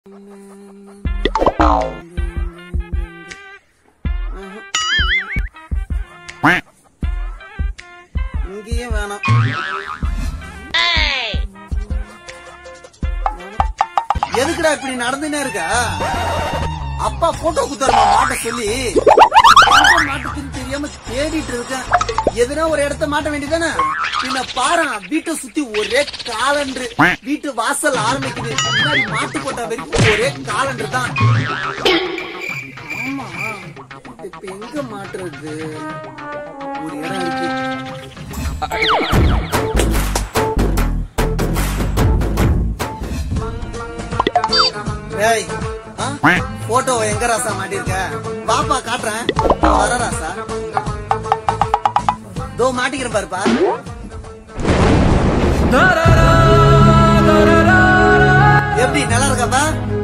இங்கேயும் வேணாம் எதுக்குடா இப்படி நடந்துனே இருக்க அப்பா போட்டோ குத்தாருமா மாட்ட சொல்லி எங்க மாட்டுக்குன்னு தெரியாம தேடிட்டு இருக்கேன் எதுனா ஒரு இடத்த மாட்ட வேண்டியதானே பின்ன பாரு வீட்டை சுத்தி ஒரே காலண்டர் வீட்டு வாசல் ஆரம்பிக்குது முன்னாடி மாட்டு போட்ட வரைக்கும் ஒரே காலண்டர் தான் ஆமா இப்ப எங்க மாட்டுறது ஒரு இடம் இருக்கு ஏய் போட்டோ எங்க ராசா மாட்டிருக்க வாப்பா காட்டுறேன் வர ராசா தோ மாட்டிக்கிறேன் பாருப்பா எப்படி நல்லா இருக்காப்பா